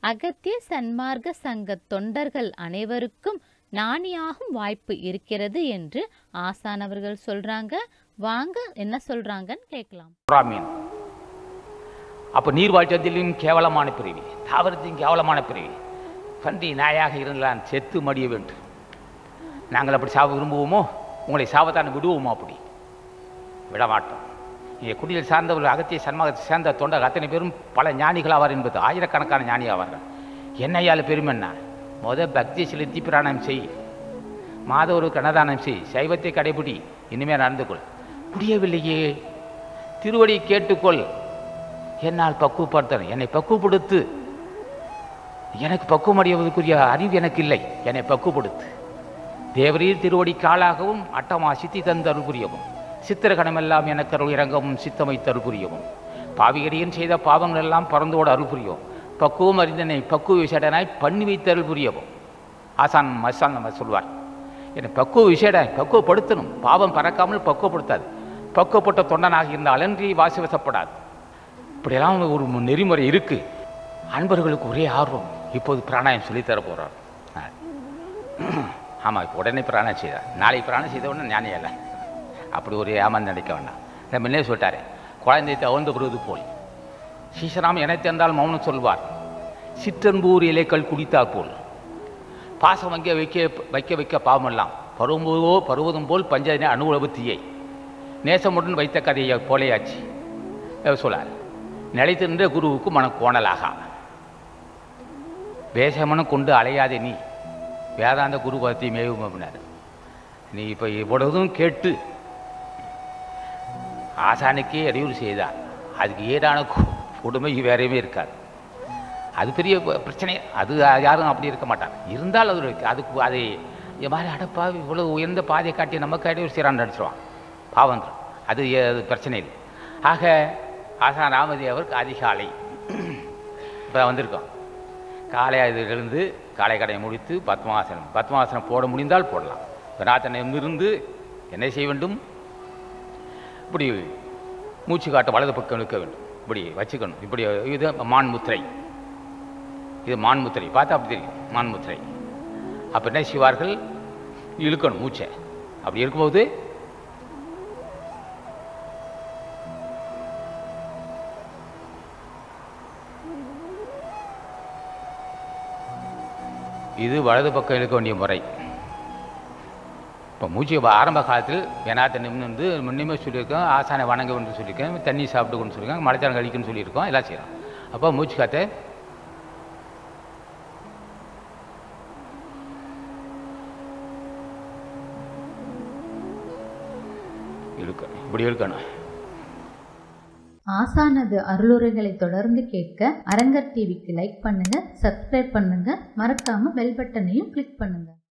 அகத்திய சன்மார்க்க சங்க தொண்டர்கள் அனைவருக்கும் ஞானியாகும் வாய்ப்பு இருக்கிறது என்று ஆசானவர்கள் சொல்றாங்க வாங்க என்ன சொல்றாங்கன்னு கேட்கலாம் மீன் அப்போ நீர்வாழ்ச்சத்திலும் கேவலமான பிறவி தாவரத்தின் கேவலமான பிறவி பன்றி நாயாக இருந்தால் செத்து மடிய வேண்டும் நாங்கள் அப்படி சாவ விரும்புவோமோ உங்களை சாவத்தான் விடுவோமோ அப்படி விட மாட்டோம் இங்கே குடியில் சார்ந்தவர்கள் அகத்திய சன்மாகத்தை சேர்ந்த தொண்டர் அத்தனை பேரும் பல ஞானிகள் ஆவார் என்பது ஆயிரக்கணக்கான ஞானி ஆவார்கள் என்னையால் பெருமைன்னா முத பக்தி செலுத்தி பிராணம் செய் மாதவரு கனதானம் செய் சைவத்தை கடைபிடி இனிமேல் நடந்து கொள் முடியவில்லையே திருவடி கேட்டுக்கொள் என்னால் பக்குவப்படுத்தணும் என்னை பக்குவப்படுத்து எனக்கு பக்குவம் அடைவதற்குரிய அறிவு எனக்கு இல்லை என்னை பக்குவப்படுத்து தேவரீர் திருவடி காலாகவும் அட்டமா சித்தி தந்தருள் புரியவும் சித்திரகணமெல்லாம் எனக்கு அருள் இறங்கவும் சித்தமை தருள் புரியவும் பாவிகரியன் செய்த பாவங்கள் எல்லாம் பறந்தோடு அருள் புரியவும் பக்குவம் அறிந்தனை பக்குவ விசேடனாய் பண்ணி வைத்தருள் புரியவும் ஆசான் மசான் நம்ம சொல்வார் என்னை பக்குவ விசேடாய் பக்குவப்படுத்தணும் பாவம் பறக்காமல் பக்குவப்படுத்தாது பக்குவப்பட்ட தொண்டனாக இருந்தால் அலன்றி வாசிவசப்படாது இப்படியெல்லாம் ஒரு நெறிமுறை இருக்குது அன்பர்களுக்கு ஒரே ஆர்வம் இப்போது பிராணாயம் சொல்லித்தர போகிறார் ஆமாம் இப்போ உடனே பிராணம் செய்தார் நாளைக்கு பிராணம் செய்த உடனே ஞானி அல்ல அப்படி ஒரு ஏமாந்து நினைக்க வேண்டாம் நான் முன்னே சொல்லிட்டாரு குழந்தை தவழ்ந்து வருவது போல் சீசராம் என தெரிந்தால் மௌனம் சொல்வார் சிற்றன்பூர் இலைகள் குடித்தார் போல் பாசம் வைக்க வைக்க வைக்க வைக்க பாவமெல்லாம் பருவம்போதோ பருவதும் போல் பஞ்சதின அனுபவ தீயை நேசமுடன் வைத்த கதையை போலையாச்சு சொல்லார் நிலைத்து நின்ற குருவுக்கு மனம் கோணலாகா வேஷமனம் கொண்டு அலையாதே நீ வேதாந்த குரு பதத்தை மேவும் அப்படின்னாரு நீ இப்போ இவ்வளவுதும் கேட்டு ஆசானுக்கே இடையூறு செய்தார் அதுக்கு ஈடான கு- கொடுமை வேறையுமே இருக்காது அது பெரிய ப- பிரச்சனை அது யாரும் அப்படி இருக்க மாட்டாங்க இருந்தால் அது இருக்கு. அதுக்கு அதை இந்த மாதிரி அடப்பா இவ்வளோ உயர்ந்த பாதையை காட்டி நமக்கு இடையூறு செய்கிறான்னு நடிச்சிருவான் பாவங்கள் அது எ- அது பிரச்சனை இல்லை ஆக ஆசான் ராமதி அவருக்கு அதிகாலை இப்போ வந்திருக்கோம் காலை இதிலிருந்து காலை கடையை முடித்து பத்மாசனம் பத்மாசனம் போட முடிந்தால் போடலாம் விநாத்தனை இருந்து என்ன செய்ய வேண்டும் இப்படி மூச்சு காட்ட வலது பக்கம் இழுக்க வேண்டும் இப்படி வச்சுக்கணும் இப்படி இது மான் முத்திரை இது மான் முத்திரை பார்த்தா அப்படி தெரியும் மான் முத்திரை அப்போ என்ன செய்வார்கள் இழுக்கணும் மூச்சை அப்படி இருக்கும்போது இது வலது பக்கம் இழுக்க வேண்டிய முறை இப்போ மூச்சு வ- ஆரம்ப காலத்தில் வேணாத்த நிமிர்ந்து முன்னுமே சொல்லியிருக்கோம் ஆசானை வணங்க வேண்டும் சொல்லியிருக்கேன் தண்ணி சாப்பிட்டுக்கணும்னு சொல்லியிருக்கோம் மலைச்சாரம் கழிக்கணும்னு சொல்லியிருக்கோம் எல்லாம் செய்யலாம் அப்போ மூச்சு காற்றை இழுக்கணும் இப்படி இழுக்கணும் ஆசானது அருளுரைகளை தொடர்ந்து கேட்க அரங்கர் டிவிக்கு லைக் பண்ணுங்க சப்ஸ்கிரைப் பண்ணுங்க மறக்காம பெல் பட்டனையும் கிளிக் பண்ணுங்க